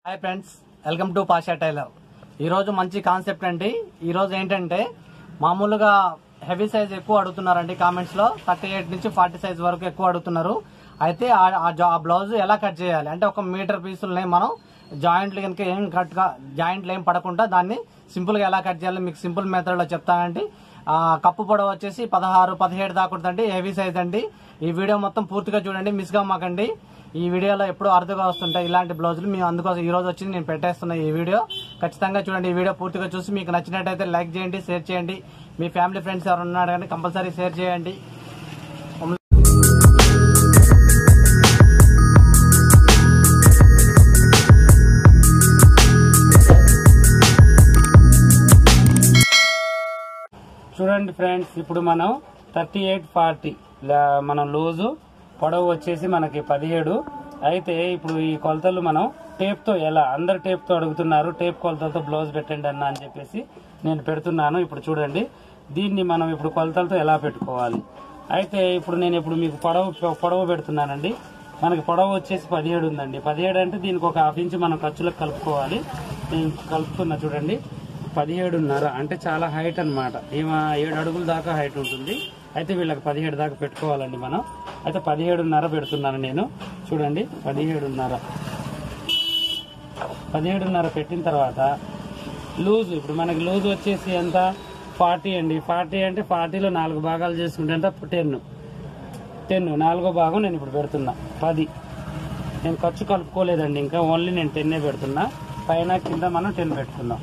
hi friends welcome to Pasha tailor ఈరోజు మంచి concept అండి ఈరోజు ఏంటంటే మామూలుగా హెవీ సైజ్ ఎక్కువ అడుగుతున్నారండి కామెంట్స్ లో థర్టీ ఎయిట్ నుంచి ఫార్టీ సైజ్ వరకు ఎక్కువ అడుగుతున్నారు అయితే ఆ- ఆ జా- ఆ బ్లౌజ్ ఎలా కట్ చేయాలి అంటే ఒక మీటర్ పీసులని మనం జాయింట్లు కనుక ఏం కట్ జాయింట్లు ఏం పడకుండా దాన్ని సింపుల్ గా ఎలా కట్ చేయాలి మీకు సింపుల్ మెథడ్ లో చెప్తానండి ఆ, కప్పు పొడవు వచ్చేసి పదహారు పదిహేడు దాకా ఉంటుందండి హెవీ సైజ్ అండి ఈ వీడియో మొత్తం పూర్తిగా చూడండి మిస్ మాకండి ఈ వీడియోలో ఎప్పుడూ అరుదుగా వస్తుంటాయి ఇలాంటి బ్లౌజులు మేము అందుకోసం ఈ రోజు వచ్చింది నేను పెట్టేస్తున్నా ఈ వీడియో ఖచ్చితంగా చూడండి ఈ వీడియో పూర్తిగా చూసి మీకు నచ్చినట్టయితే లైక్ చేయండి షేర్ చేయండి మీ ఫ్యామిలీ ఫ్రెండ్స్ ఎవరు ఉన్నారు కానీ కంపల్సరీ షేర్ చేయండి చూడండి ఫ్రెండ్స్ ఇప్పుడు మనం థర్టీ ఎయిట్ ఫార్టీ మనం లూజు పొడవు వచ్చేసి మనకి పదిహేడు అయితే ఇప్పుడు ఈ కొలతలు మనం టేప్ తో ఎలా అందరు టేప్ తో అడుగుతున్నారు టేప్ కొలతలతో బ్లౌజ్ పెట్టండి అన్న అని చెప్పేసి నేను పెడుతున్నాను ఇప్పుడు చూడండి దీన్ని మనం ఇప్పుడు కొలతలతో ఎలా పెట్టుకోవాలి అయితే ఇప్పుడు నేను ఇప్పుడు మీకు పొడవు పొడవు పెడుతున్నానండి మనకి పొడవు వచ్చేసి పదిహేడు ఉందండి పదిహేడు అంటే దీనికి ఒక హాఫ్ ఇంచ్ మనం ఖర్చులకు కలుపుకోవాలి నేను కలుపుతున్నా చూడండి పదిహేడున్నర అంటే చాలా హైట్ అన్నమాట ఈమె ఏడు అడుగుల దాకా హైట్ ఉంటుంది అయితే వీళ్ళకి పదిహేడు దాకా పెట్టుకోవాలండి మనం అయితే పదిహేడున్నర పెడుతున్నాను నేను చూడండి పదిహేడున్నర పదిహేడున్నర పెట్టిన తర్వాత లూజ్ ఇప్పుడు మనకి లూజ్ వచ్చేసి ఎంత ఫార్టీ అండి ఫార్టీ అంటే ఫార్టీలో నాలుగు భాగాలు చేసుకుంటే ఎంత టెన్ టెన్ నాలుగో భాగం నేను ఇప్పుడు పెడుతున్నా పది నేను ఖర్చు కలుపుకోలేదండి ఇంకా ఓన్లీ నేను టెన్నే పెడుతున్నా పైన కింద మనం టెన్ పెట్టుకుందాం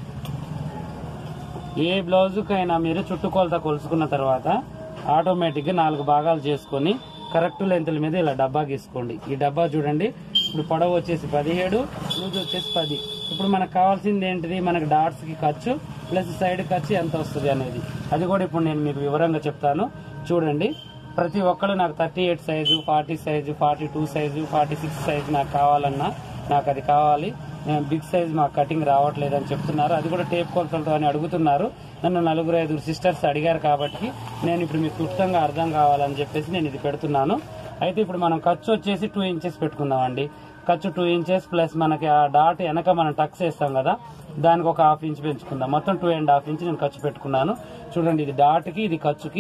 ఏ బ్లౌజుకైనా మీరు చుట్టుకొలత కొలుసుకున్న తర్వాత ఆటోమేటిక్గా నాలుగు భాగాలు చేసుకొని కరెక్ట్ లెంత్ల మీద ఇలా డబ్బా గీసుకోండి ఈ డబ్బా చూడండి ఇప్పుడు పొడవు వచ్చేసి పదిహేడు లూజ్ వచ్చేసి పది ఇప్పుడు మనకు కావాల్సింది ఏంటిది మనకి డాట్స్ కి ఖర్చు ప్లస్ సైడ్ ఖర్చు ఎంత వస్తుంది అనేది అది కూడా ఇప్పుడు నేను మీకు వివరంగా చెప్తాను చూడండి ప్రతి ఒక్కరు నాకు thirty eight size forty size forty two size forty six size నాకు కావాలన్నా నాకు అది కావాలి నేను బిగ్ సైజ్ మాకు కటింగ్ రావట్లేదు అని చెప్తున్నారు అది కూడా టేప్ కొలతలతో అని అడుగుతున్నారు నన్ను నలుగురు ఐదుగురు సిస్టర్స్ అడిగారు కాబట్టి నేను ఇప్పుడు మీకు క్లుప్తంగా అర్థం కావాలని చెప్పేసి నేను ఇది పెడుతున్నాను అయితే ఇప్పుడు మనం ఖర్చు వచ్చేసి టూ ఇంచెస్ పెట్టుకుందామండి ఖర్చు టూ ఇంచెస్ ప్లస్ మనకి ఆ డాట్ వెనక మనం టక్స్ వేస్తాం కదా దానికి ఒక హాఫ్ ఇంచ్ పెంచుకుందాం మొత్తం టూ అండ్ హాఫ్ ఇంచ్ నేను ఖర్చు పెట్టుకున్నాను చూడండి ఇది డాట్కి ఇది ఖర్చుకి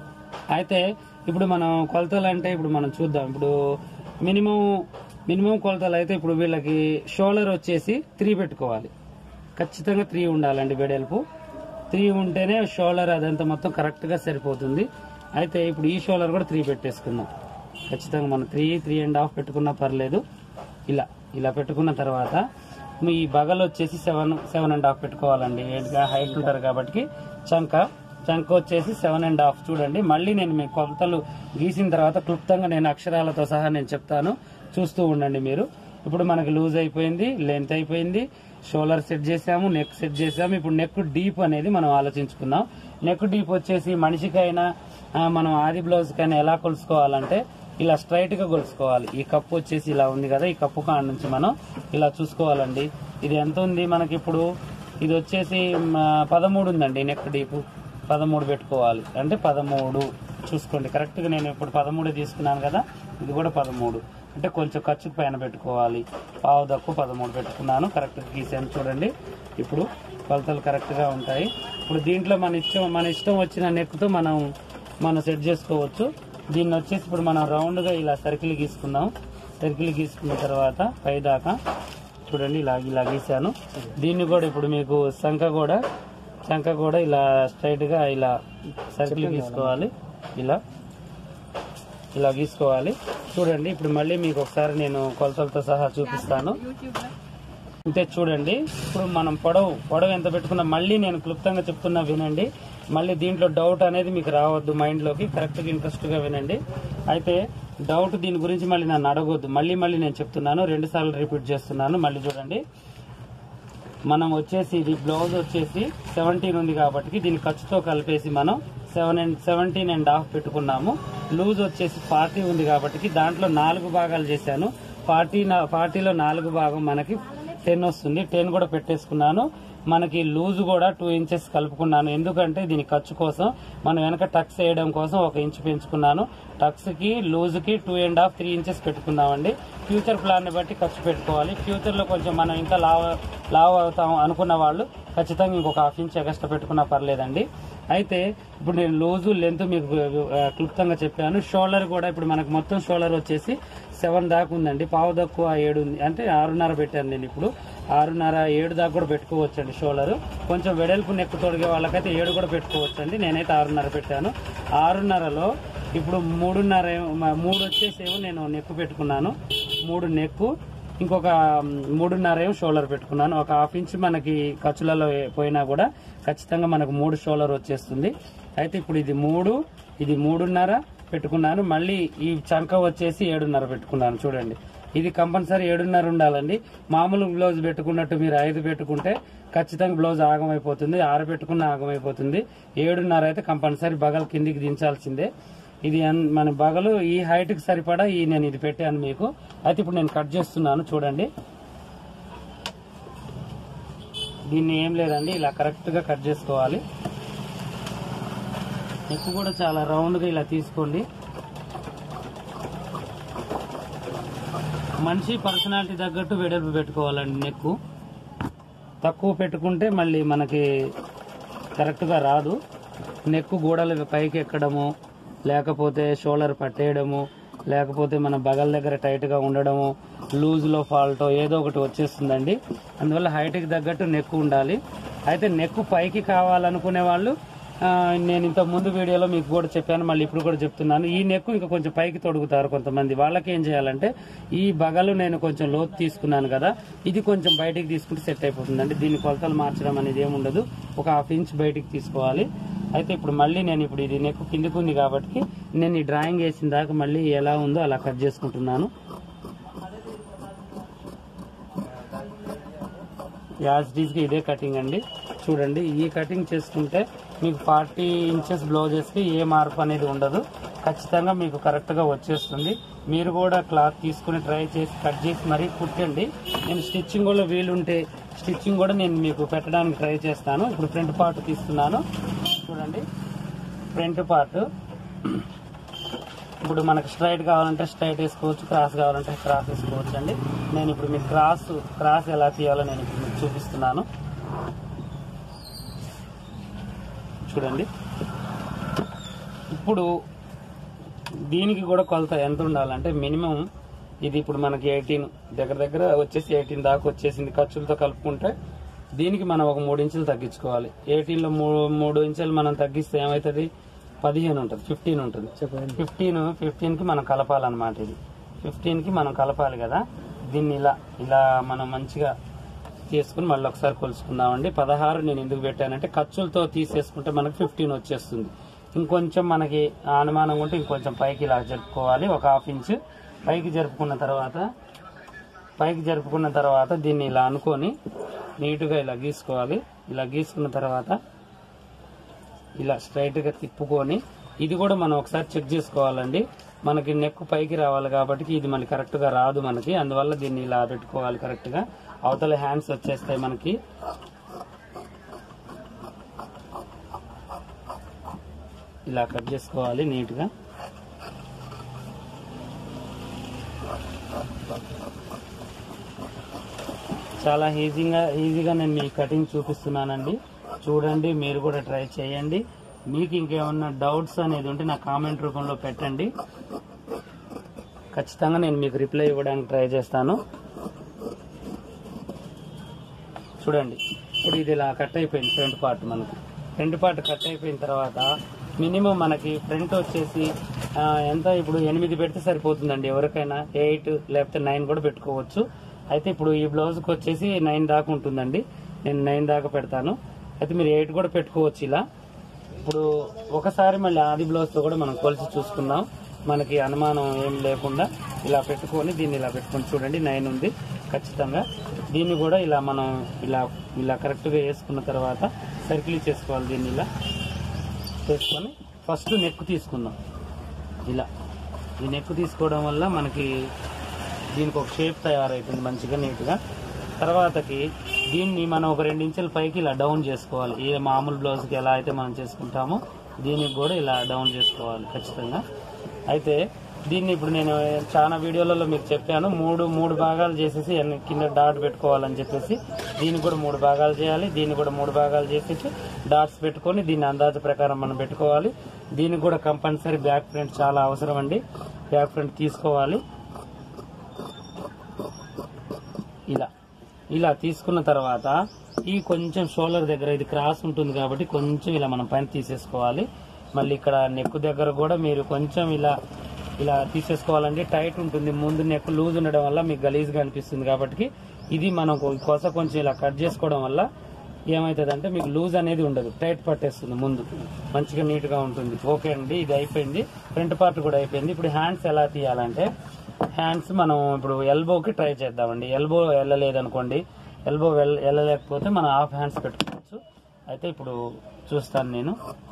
అయితే ఇప్పుడు మనం కొలతలు అంటే ఇప్పుడు మనం చూద్దాం ఇప్పుడు మినిమం మినిమం కొలతలు అయితే ఇప్పుడు వీళ్ళకి షోల్డర్ వచ్చేసి త్రీ పెట్టుకోవాలి ఖచ్చితంగా త్రీ ఉండాలండి వెడల్పు త్రీ ఉంటేనే షోల్డర్ అదంతా మొత్తం కరెక్ట్గా సరిపోతుంది అయితే ఇప్పుడు ఈ షోల్డర్ కూడా త్రీ పెట్టేసుకుందాం ఖచ్చితంగా మనం త్రీ త్రీ అండ్ హాఫ్ పెట్టుకున్నా పర్లేదు ఇలా ఇలా పెట్టుకున్న తర్వాత మీ బగల్ వచ్చేసి సెవెన్ సెవెన్ అండ్ హాఫ్ పెట్టుకోవాలండి ఏంటిగా హైట్ ఉంటారు కాబట్టి చంక చంక వచ్చేసి సెవెన్ అండ్ హాఫ్ చూడండి మళ్ళీ నేను మీ కొలతలు గీసిన తర్వాత క్లుప్తంగా నేను అక్షరాలతో సహా నేను చెప్తాను చూస్తూ ఉండండి మీరు ఇప్పుడు మనకి లూజ్ అయిపోయింది లెంత్ అయిపోయింది షోల్డర్ సెట్ చేసాము నెక్ సెట్ చేసాము ఇప్పుడు నెక్ డీప్ అనేది మనం ఆలోచించుకుందాం నెక్ డీప్ వచ్చేసి మనిషికైనా ఆ, మనం ఆది బ్లౌజ్ కైనా ఎలా కొలుసుకోవాలంటే ఇలా స్ట్రైట్ గా కొలుసుకోవాలి ఈ కప్పు వచ్చేసి ఇలా ఉంది కదా ఈ కప్పు కాడ నుంచి మనం ఇలా చూసుకోవాలండి ఇది ఎంత ఉంది మనకి ఇప్పుడు ఇది వచ్చేసి మ, పదమూడు ఉందండి నెక్ డీప్ పదమూడు పెట్టుకోవాలి అంటే పదమూడు చూసుకోండి కరెక్ట్ గా నేను ఇప్పుడు పదమూడు తీసుకున్నాను కదా ఇది కూడా పదమూడు అంటే కొంచెం ఖర్చు పైన పెట్టుకోవాలి పావు దక్కు పదమూడు పెట్టుకున్నాను కరెక్ట్ గీసాను చూడండి ఇప్పుడు కొలతలు కరెక్ట్ గా ఉంటాయి ఇప్పుడు దీంట్లో మన ఇష్టం మన ఇష్టం వచ్చిన నెక్తో మనం మనం సెట్ చేసుకోవచ్చు దీన్ని వచ్చేసి ఇప్పుడు మనం రౌండ్ గా ఇలా సర్కిల్ గీసుకుందాం సర్కిల్ గీసుకున్న తర్వాత పై దాకా చూడండి ఇలా ఇలా గీసాను దీన్ని కూడా ఇప్పుడు మీకు సంఖ కూడా సంఖ కూడా ఇలా స్ట్రైట్ గా ఇలా సర్కిల్ గీసుకోవాలి ఇలా ఇలా గీసుకోవాలి చూడండి ఇప్పుడు మళ్ళీ మీకు ఒకసారి నేను కొలతలతో సహా చూపిస్తాను అంతే చూడండి ఇప్పుడు మనం పొడవు పొడవు ఎంత పెట్టుకున్నా మళ్ళీ నేను క్లుప్తంగా చెప్తున్నా వినండి మళ్ళీ దీంట్లో డౌట్ అనేది మీకు రావద్దు మైండ్ లోకి కరెక్ట్ గా ఇంట్రెస్ట్ గా వినండి అయితే డౌట్ దీని గురించి మళ్ళీ నన్ను అడగొద్దు మళ్ళీ మళ్ళీ నేను చెప్తున్నాను రెండు సార్లు రిపీట్ చేస్తున్నాను మళ్ళీ చూడండి మనం వచ్చేసి ఇది బ్లౌజ్ వచ్చేసి సెవెంటీన్ ఉంది కాబట్టి దీని ఖర్చుతో కలిపేసి మనం seven and seventeen and half పెట్టుకున్నాము లూజ్ వచ్చేసి ఫార్టీ ఉంది కాబట్టి దాంట్లో నాలుగు భాగాలు చేశాను ఫార్టీ ఫార్టీలో నాలుగు భాగం మనకి టెన్ వస్తుంది టెన్ కూడా పెట్టేసుకున్నాను మనకి లూజ్ కూడా టూ ఇంచెస్ కలుపుకున్నాను ఎందుకంటే దీని ఖర్చు కోసం మనం వెనక టక్స్ వేయడం కోసం ఒక ఇంచు పెంచుకున్నాను టక్స్ కి లూజ్ కి two and half three inches పెట్టుకుందామండి ఫ్యూచర్ ప్లాన్ ని బట్టి ఖర్చు పెట్టుకోవాలి ఫ్యూచర్ లో కొంచెం మనం ఇంకా లావ్ లావ్ అవుతాం అనుకున్న వాళ్ళు ఖచ్చితంగా ఇంకొక హాఫ్ ఇంచ్ ఎక్స్ట్రా పెట్టుకున్నా పర్లేదండి అయితే ఇప్పుడు నేను లూజు లెంత్ మీకు ఆ, క్లుప్తంగా చెప్పాను షోల్డర్ కూడా ఇప్పుడు మనకు మొత్తం షోల్డర్ వచ్చేసి సెవెన్ దాకా ఉందండి పావు తక్కువ ఏడు ఉంది అంటే ఆరున్నర పెట్టాను నేను ఇప్పుడు ఆరున్నర ఏడు దాకా కూడా పెట్టుకోవచ్చు అండి షోల్డర్ కొంచెం వెడల్పు నెక్కు తొడిగే వాళ్ళకైతే ఏడు కూడా పెట్టుకోవచ్చు అండి నేనైతే ఆరున్నర పెట్టాను ఆరున్నరలో ఇప్పుడు మూడున్నర ఏమో- మ- మూడు వచ్చేసేమో నేను నెక్కు పెట్టుకున్నాను మూడు నెక్కు ఇంకొక మ్, మూడున్నర ఏమో షోల్డర్ పెట్టుకున్నాను ఒక హాఫ్ ఇంచ్ మనకి ఖర్చులలో ఏ- పోయినా కూడా ఖచ్చితంగా మనకు మూడు షోల్డర్ వచ్చేస్తుంది అయితే ఇప్పుడు ఇది మూడు ఇది మూడున్నర పెట్టుకున్నాను మళ్ళీ ఈ చంక వచ్చేసి ఏడున్నర పెట్టుకున్నాను చూడండి ఇది కంపల్సరీ ఏడున్నర ఉండాలండి మామూలు బ్లౌజ్ పెట్టుకున్నట్టు మీరు ఐదు పెట్టుకుంటే ఖచ్చితంగా బ్లౌజ్ ఆగమైపోతుంది ఆరు పెట్టుకున్న ఆగమైపోతుంది ఏడున్నర అయితే కంపల్సరీ బగల్ కిందికి దించాల్సిందే ఇది అన్- మన బగలు ఈ హైట్ కి సరిపడా ఈ నేను ఇది పెట్టాను మీకు అయితే ఇప్పుడు నేను కట్ చేస్తున్నాను చూడండి దీన్ని ఏం లేదండి ఇలా కరెక్ట్ గా కట్ చేసుకోవాలి నెక్ కూడా చాలా రౌండ్ గా ఇలా తీసుకోండి మనిషి పర్సనాలిటీ తగ్గట్టు వెడల్పు పెట్టుకోవాలండి నెక్ తక్కువ పెట్టుకుంటే మళ్ళీ మనకి కరెక్ట్ గా రాదు నెక్ గోడలు పైకి ఎక్కడము లేకపోతే షోల్డర్ పట్టేయడము లేకపోతే మన బగల్ దగ్గర టైట్ గా ఉండడము లూజ్ లో ఫాల్టో ఏదో ఒకటి వచ్చేస్తుందండి అందువల్ల హైట్ కి తగ్గట్టు నెక్ ఉండాలి అయితే నెక్ పైకి కావాలనుకునే వాళ్ళు ఆ, నేను ఇంత ముందు వీడియోలో మీకు కూడా చెప్పాను మళ్ళీ ఇప్పుడు కూడా చెప్తున్నాను ఈ నెక్ ఇంకా కొంచెం పైకి తొడుగుతారు కొంతమంది వాళ్ళకి ఏం చేయాలంటే ఈ బగలు నేను కొంచెం లోతు తీసుకున్నాను కదా ఇది కొంచెం బయటికి తీసుకుంటే సెట్ అయిపోతుందండి దీన్ని కొలతలు మార్చడం అనేది ఏమి ఉండదు ఒక హాఫ్ ఇంచ్ బయటికి తీసుకోవాలి అయితే ఇప్పుడు మళ్ళీ నేను ఇప్పుడు ఇది నెక్ కిందికి ఉంది కాబట్టి నేను ఈ డ్రాయింగ్ వేసిన దాకా మళ్ళీ ఎలా ఉందో అలా కట్ చేసుకుంటున్నాను యాజ్ గా ఇదే కటింగ్ అండి చూడండి ఈ కటింగ్ చేసుకుంటే మీకు ఫార్టీ ఇంచెస్ బ్లౌజెస్కి ఏ మార్పు అనేది ఉండదు ఖచ్చితంగా మీకు కరెక్ట్గా వచ్చేస్తుంది మీరు కూడా క్లాత్ తీసుకుని ట్రై చేసి కట్ చేసి మరీ కుట్టండి నేను స్టిచ్చింగ్ కూడా వీలుంటే స్టిచ్చింగ్ కూడా నేను మీకు పెట్టడానికి ట్రై చేస్తాను ఇప్పుడు ఫ్రంట్ పార్ట్ తీస్తున్నాను చూడండి ఫ్రంట్ పార్ట్ ఇప్పుడు మనకి స్ట్రైట్ కావాలంటే స్ట్రైట్ వేసుకోవచ్చు క్రాస్ కావాలంటే క్రాస్ వేసుకోవచ్చు అండి నేను ఇప్పుడు మీకు క్రాస్ క్రాస్ ఎలా తీయాలో నేను ఇప్పుడు మీకు చూపిస్తున్నాను చూడండి ఇప్పుడు దీనికి కూడా కొలత ఎంత ఉండాలంటే మినిమం ఇది ఇప్పుడు మనకి ఎయిటీన్ దగ్గర దగ్గర వచ్చేసి ఎయిటీన్ దాకా వచ్చేసింది ఖర్చులతో కలుపుకుంటే దీనికి మనం ఒక మూడు ఇంచులు తగ్గించుకోవాలి ఎయిటీన్ లో మూడు మూడు ఇంచులు మనం తగ్గిస్తే ఏమవుతుంది పదిహేను ఉంటుంది ఫిఫ్టీన్ ఉంటుంది చెప్పండి ఫిఫ్టీన్ ఫిఫ్టీన్ కి మనం కలపాలన్నమాట ఇది ఫిఫ్టీన్ కి మనం కలపాలి కదా దీన్ని ఇలా ఇలా మనం మంచిగా తీసుకుని మళ్ళీ ఒకసారి కొలుసుకుందామండి పదహారు నేను ఎందుకు పెట్టానంటే ఖర్చులతో తీసేసుకుంటే మనకి ఫిఫ్టీన్ వచ్చేస్తుంది ఇంకొంచెం మనకి అనుమానం ఉంటే ఇంకొంచెం పైకి ఇలా జరుపుకోవాలి ఒక హాఫ్ ఇంచ్ పైకి జరుపుకున్న తర్వాత పైకి జరుపుకున్న తర్వాత దీన్ని ఇలా అనుకొని నీట్గా ఇలా గీసుకోవాలి ఇలా గీసుకున్న తర్వాత ఇలా స్ట్రైట్ గా తిప్పుకొని ఇది కూడా మనం ఒకసారి చెక్ చేసుకోవాలండి మనకి నెక్ పైకి రావాలి కాబట్టి ఇది మనకి కరెక్ట్ గా రాదు మనకి అందువల్ల దీన్ని ఇలా పెట్టుకోవాలి కరెక్ట్ గా అవతల హ్యాండ్స్ వచ్చేస్తాయి మనకి ఇలా కట్ చేసుకోవాలి నీట్ గా చాలా ఈజీగా ఈజీగా నేను మీ కటింగ్ చూపిస్తున్నానండి చూడండి మీరు కూడా ట్రై చేయండి మీకు ఇంకేమన్నా డౌట్స్ అనేది ఉంటే నా కామెంట్ రూపంలో పెట్టండి ఖచ్చితంగా నేను మీకు రిప్లై ఇవ్వడానికి ట్రై చేస్తాను చూడండి ఇప్పుడు ఇది ఇలా కట్ అయిపోయింది ఫ్రంట్ పార్ట్ మనకి ఫ్రంట్ పార్ట్ కట్ అయిపోయిన తర్వాత మినిమం మనకి ఫ్రంట్ వచ్చేసి ఆ, ఎంత ఇప్పుడు ఎనిమిది పెడితే సరిపోతుందండి ఎవరికైనా ఎయిట్ లేకపోతే నైన్ కూడా పెట్టుకోవచ్చు అయితే ఇప్పుడు ఈ బ్లౌజ్కి వచ్చేసి నైన్ దాకా ఉంటుందండి నేను నైన్ దాకా పెడతాను అయితే మీరు ఎయిట్ కూడా పెట్టుకోవచ్చు ఇలా ఇప్పుడు ఒకసారి మళ్ళీ ఆది బ్లౌజ్తో కూడా మనం కొలిసి చూసుకుందాం మనకి అనుమానం ఏం లేకుండా ఇలా పెట్టుకొని దీన్ని ఇలా పెట్టుకొని చూడండి నైన్ ఉంది ఖచ్చితంగా దీన్ని కూడా ఇలా మనం ఇలా ఇలా కరెక్ట్గా వేసుకున్న తర్వాత సర్కిల్ చేసుకోవాలి దీన్ని ఇలా చేసుకొని ఫస్ట్ నెక్ తీసుకుందాం ఇలా ఈ నెక్ తీసుకోవడం వల్ల మనకి దీనికి ఒక షేప్ తయారవుతుంది మంచిగా నీట్గా తర్వాతకి దీన్ని మనం ఒక రెండు ఇంచుల పైకి ఇలా డౌన్ చేసుకోవాలి ఏ మామూలు బ్లౌజ్కి ఎలా అయితే మనం చేసుకుంటామో దీనికి కూడా ఇలా డౌన్ చేసుకోవాలి ఖచ్చితంగా అయితే దీన్ని ఇప్పుడు నేను చాలా వీడియోలలో మీకు చెప్పాను మూడు మూడు భాగాలు చేసేసి ఎన్ని- కింద డాట్ పెట్టుకోవాలని చెప్పేసి దీన్ని కూడా మూడు భాగాలు చేయాలి దీన్ని కూడా మూడు భాగాలు చేసేసి డాట్స్ పెట్టుకొని దీన్ని అందాజ ప్రకారం మనం పెట్టుకోవాలి దీనికి కూడా కంపల్సరీ బ్యాక్ ఫ్రంట్ చాలా అవసరం అండి బ్యాక్ ఫ్రంట్ తీసుకోవాలి ఇలా ఇలా తీసుకున్న తర్వాత ఈ కొంచెం షోల్డర్ దగ్గర ఇది క్రాస్ ఉంటుంది కాబట్టి కొంచెం ఇలా మనం పైన తీసేసుకోవాలి మళ్ళీ ఇక్కడ నెక్ దగ్గర కూడా మీరు కొంచెం ఇలా ఇలా తీసేసుకోవాలంటే టైట్ ఉంటుంది ముందు నెక్ లూజ్ ఉండడం వల్ల మీకు గలీజ్గా అనిపిస్తుంది కాబట్టి ఇది మనం కొ- కొస కొంచెం ఇలా కట్ చేసుకోవడం వల్ల ఏమవుతుందంటే మీకు లూజ్ అనేది ఉండదు టైట్ పట్టేస్తుంది ముందు మంచిగా నీట్ గా ఉంటుంది ఓకే అండి ఇది అయిపోయింది ఫ్రంట్ పార్ట్ కూడా అయిపోయింది ఇప్పుడు హ్యాండ్స్ ఎలా తీయాలంటే హ్యాండ్స్ మనం ఇప్పుడు ఎల్బోకి ట్రై చేద్దామండి ఎల్బో వెళ్ళలేదు అనుకోండి ఎల్బో వెళ్ళ వెళ్ళలేకపోతే మనం హాఫ్ హ్యాండ్స్ పెట్టుకోవచ్చు అయితే ఇప్పుడు చూస్తాను నేను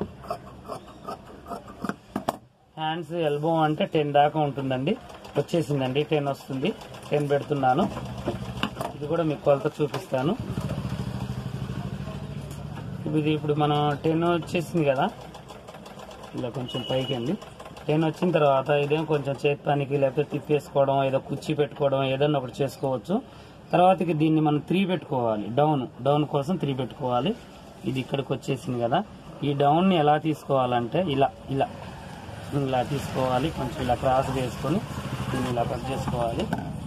హ్యాండ్స్ ఎల్బో అంటే టెన్ దాకా ఉంటుందండి వచ్చేసిందండి టెన్ వస్తుంది టెన్ పెడుతున్నాను ఇది కూడా మీకు కొలత చూపిస్తాను ఇది ఇప్పుడు మనం టెన్ వచ్చేసింది కదా ఇలా కొంచెం పైకి అండి టెన్ వచ్చిన తర్వాత ఇదేం కొంచెం చేతి పనికి లేకపోతే తిప్పేసుకోవడం ఏదో కుర్చీ పెట్టుకోవడం ఏదన్నా ఒకటి చేసుకోవచ్చు తర్వాతకి దీన్ని మనం త్రీ పెట్టుకోవాలి డౌన్ డౌన్ కోసం త్రీ పెట్టుకోవాలి ఇది ఇక్కడికి వచ్చేసింది కదా ఈ డౌన్ ని ఎలా తీసుకోవాలంటే ఇలా ఇలా ఇలా తీసుకోవాలి కొంచెం ఇలా క్రాస్ వేసుకొని దీన్ని ఇలా కట్ చేసుకోవాలి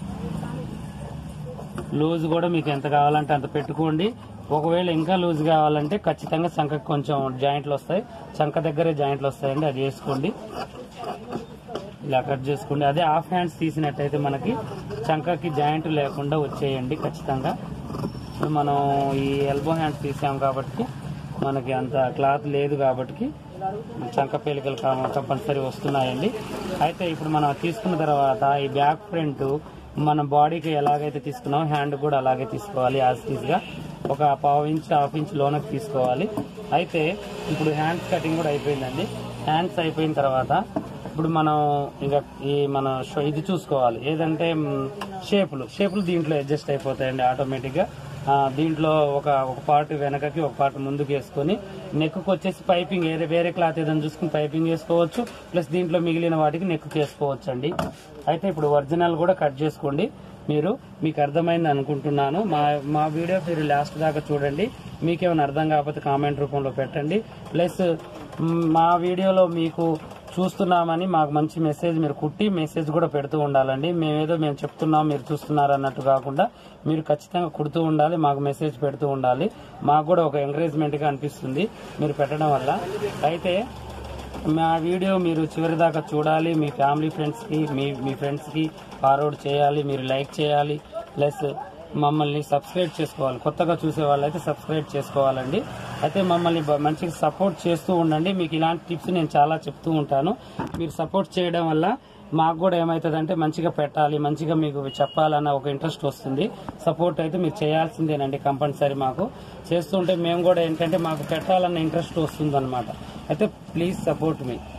లూజ్ కూడా మీకు ఎంత కావాలంటే అంత పెట్టుకోండి ఒకవేళ ఇంకా లూజ్ కావాలంటే ఖచ్చితంగా చంకకి కొంచెం జాయింట్లు వస్తాయి చంక దగ్గరే జాయింట్లు వస్తాయండి అది వేసుకోండి ఇలా కట్ చేసుకోండి అదే హాఫ్ హ్యాండ్స్ తీసినట్టయితే మనకి చంకకి జాయింట్ లేకుండా వచ్చేయండి ఖచ్చితంగా ఇప్పుడు మనం ఈ ఎల్బో హ్యాండ్స్ తీసాం కాబట్టి మనకి అంత క్లాత్ లేదు కాబట్టి చంక పేలికలు కా- కంపల్సరీ వస్తున్నాయండి అయితే ఇప్పుడు మనం తీసుకున్న తర్వాత ఈ బ్యాక్ ఫ్రంట్ మన బాడీకి ఎలాగైతే తీసుకున్నామో హ్యాండ్ కూడా అలాగే తీసుకోవాలి యాజ్ గా ఒక పావు ఇంచ్ హాఫ్ ఇంచ్ లోనకి తీసుకోవాలి అయితే ఇప్పుడు హ్యాండ్స్ కటింగ్ కూడా అయిపోయిందండి హ్యాండ్స్ అయిపోయిన తర్వాత ఇప్పుడు మనం ఇంకా ఈ మన షో- ఇది చూసుకోవాలి ఏదంటే మ్, షేపులు షేపులు దీంట్లో అడ్జస్ట్ అయిపోతాయండి ఆటోమేటిక్ గా ఆ, దీంట్లో ఒక ఒక పార్ట్ వెనకకి ఒక పార్ట్ ముందుకు వేసుకొని నెక్కు వచ్చేసి పైపింగ్ ఏదే వేరే క్లాత్ ఏదైనా చూసుకుని పైపింగ్ వేసుకోవచ్చు ప్లస్ దీంట్లో మిగిలిన వాటికి నెక్కు వేసుకోవచ్చు అండి అయితే ఇప్పుడు ఒరిజినల్ కూడా కట్ చేసుకోండి మీరు మీకు అర్థమైంది అనుకుంటున్నాను మా మా వీడియో మీరు లాస్ట్ దాకా చూడండి మీకేమైనా అర్థం కాకపోతే కామెంట్ రూపంలో పెట్టండి ప్లస్ మ్, మా వీడియోలో మీకు చూస్తున్నామని మాకు మంచి మెసేజ్ మీరు కుట్టి మెసేజ్ కూడా పెడుతూ ఉండాలండి మేమేదో మేము చెప్తున్నాం మీరు చూస్తున్నారు అన్నట్టు కాకుండా మీరు ఖచ్చితంగా కుడుతూ ఉండాలి మాకు మెసేజ్ పెడుతూ ఉండాలి మాకు కూడా ఒక ఎంకరేజ్మెంట్ గా అనిపిస్తుంది మీరు పెట్టడం వల్ల అయితే మా వీడియో మీరు చివరి దాకా చూడాలి మీ ఫ్యామిలీ ఫ్రెండ్స్కి మీ మీ ఫ్రెండ్స్కి ఫార్వర్డ్ చేయాలి మీరు లైక్ చేయాలి ప్లస్ మమ్మల్ని సబ్స్క్రైబ్ చేసుకోవాలి కొత్తగా చూసే వాళ్ళైతే సబ్స్క్రైబ్ చేసుకోవాలండి అయితే మమ్మల్ని బ- మంచిగా సపోర్ట్ చేస్తూ ఉండండి మీకు ఇలాంటి టిప్స్ నేను చాలా చెప్తూ ఉంటాను మీరు సపోర్ట్ చేయడం వల్ల మాకు కూడా ఏమవుతుందంటే మంచిగా పెట్టాలి మంచిగా మీకు చెప్పాలన్న ఒక ఇంట్రెస్ట్ వస్తుంది సపోర్ట్ అయితే మీరు చేయాల్సిందేనండి కంపల్సరీ మాకు చేస్తుంటే మేము కూడా ఏంటంటే మాకు పెట్టాలన్న ఇంట్రెస్ట్ వస్తుంది అయితే ప్లీజ్ సపోర్ట్ మీ